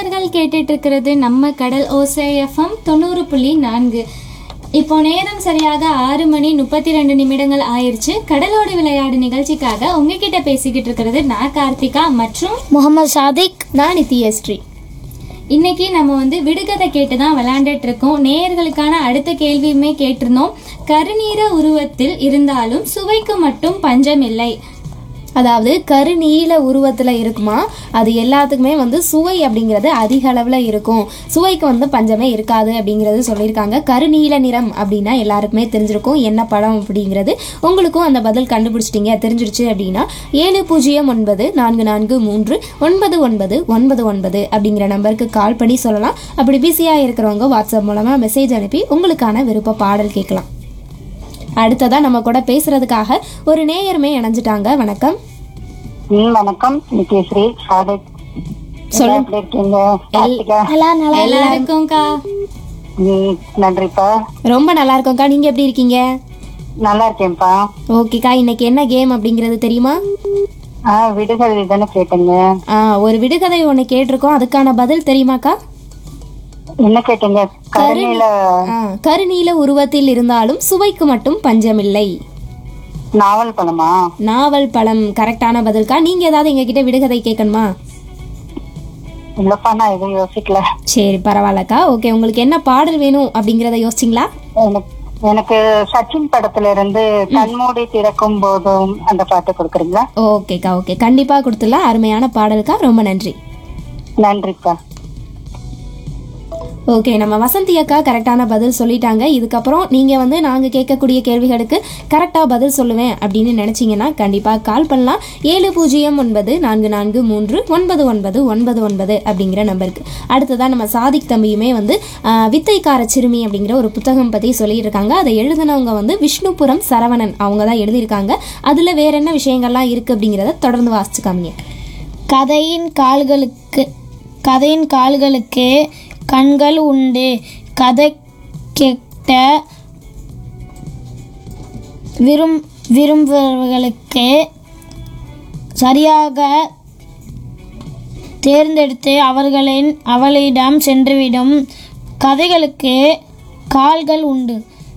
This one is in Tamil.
நேயர்கள் கேட்டுட்டு இருக்கிறது நம்ம கடல் ஓசை எஃப்எம் தொண்ணூறு புள்ளி நான்கு இப்போ நேரம் சரியாக ஆறு மணி முப்பத்தி ரெண்டு நிமிடங்கள் ஆயிருச்சு கடலோடு விளையாடு நிகழ்ச்சிக்காக உங்ககிட்ட பேசிக்கிட்டு இருக்கிறது நான் கார்த்திகா மற்றும் முகமது சாதிக் நான் நித்யஸ்ரீ இன்னைக்கு நம்ம வந்து விடுகதை கேட்டு தான் விளையாண்டுட்டு இருக்கோம் நேயர்களுக்கான அடுத்த கேள்வியுமே கேட்டிருந்தோம் கருநீர உருவத்தில் இருந்தாலும் சுவைக்கு மட்டும் பஞ்சம் இல்லை அதாவது கருநீல உருவத்தில் இருக்குமா அது எல்லாத்துக்குமே வந்து சுவை அப்படிங்கிறது அதிக அளவில் இருக்கும் சுவைக்கு வந்து பஞ்சமே இருக்காது அப்படிங்கிறது சொல்லியிருக்காங்க கருநீல நிறம் அப்படின்னா எல்லாருக்குமே தெரிஞ்சிருக்கும் என்ன படம் அப்படிங்கிறது உங்களுக்கும் அந்த பதில் கண்டுபிடிச்சிட்டீங்க தெரிஞ்சிருச்சு அப்படின்னா ஏழு பூஜ்ஜியம் ஒன்பது நான்கு நான்கு மூன்று ஒன்பது ஒன்பது ஒன்பது ஒன்பது அப்படிங்கிற நம்பருக்கு கால் பண்ணி சொல்லலாம் அப்படி பிஸியாக இருக்கிறவங்க வாட்ஸ்அப் மூலமாக மெசேஜ் அனுப்பி உங்களுக்கான விருப்ப பாடல் கேட்கலாம் அடுத்ததா நம்ம கூட பேசுறதுக்காக ஒரு நேயருமே இணைஞ்சிட்டாங்க வணக்கம் ம் வணக்கம் நித்யஸ்ரீ சாதிக் சொல்லு. எப்படி இருக்கீங்க கார்த்திகா எல்லாருக்கும்க்கா ம் நன்றிப்பா ரொம்ப நல்லா இருக்கோம்க்கா நீங்க எப்படி இருக்கீங்க நல்லா இருக்கேன்ப்பா ஓகேக்கா இன்னைக்கு என்ன கேம் அப்படிங்கிறது தெரியுமா ஆ விடுகதை தானே கேட்டீங்க ஆ ஒரு விடுகதை ஒன்று கேட்டிருக்கோம் அதுக்கான பதில் தெரியுமாக்கா என்ன கேட்டீங்க கருணையில ஆ கருநீல உருவத்தில் இருந்தாலும் சுவைக்கு மட்டும் பஞ்சமில்லை நாவல் பழமா நாவல் பழம் கரெக்டான பதில்க்கா நீங்க ஏதாவது எங்ககிட்ட விடுகதை கேட்கணுமா இல்லப்பா நான் எதுவும் யோசிக்கல சரி பரவாயில்லக்கா ஓகே உங்களுக்கு என்ன பாடல் வேணும் அப்படிங்கிறத யோசிச்சிங்களா எனக்கு எனக்கு சச்சின் படத்துல இருந்து கண்மூடி திறக்கும் போதும் அந்த பாட்டு கொடுக்குறீங்களா ஓகேக்கா ஓகே கண்டிப்பா கொடுத்துடலாம் அருமையான பாடலுக்கா ரொம்ப நன்றி நன்றிப்பா ஓகே நம்ம வசந்தி அக்கா கரெக்டான பதில் சொல்லிட்டாங்க இதுக்கப்புறம் நீங்கள் வந்து நாங்கள் கேட்கக்கூடிய கேள்விகளுக்கு கரெக்டாக பதில் சொல்லுவேன் அப்படின்னு நினச்சிங்கன்னா கண்டிப்பாக கால் பண்ணலாம் ஏழு பூஜ்ஜியம் ஒன்பது நான்கு நான்கு மூன்று ஒன்பது ஒன்பது ஒன்பது ஒன்பது அப்படிங்கிற நம்பருக்கு அடுத்ததாக நம்ம சாதிக் தம்பியுமே வந்து ஆஹ், வித்தைக்கார சிறுமி அப்படிங்கிற ஒரு புத்தகம் பற்றி சொல்லிட்டு இருக்காங்க அதை எழுதினவங்க வந்து விஷ்ணுபுரம் சரவணன் அவங்க தான் எழுதியிருக்காங்க அதில் வேற என்ன விஷயங்கள்லாம் இருக்குது அப்படிங்கிறத தொடர்ந்து வாசிச்சு காமிங்க கதையின் கால்களுக்கு கதையின் கால்களுக்கு கண்கள் உண்டு கதை கேட்ட விரும் விரும்புபவர்களுக்கு சரியாக தேர்ந்தெடுத்து அவர்களின் அவளிடம் சென்றுவிடும் கதைகளுக்கு கால்கள் உண்டு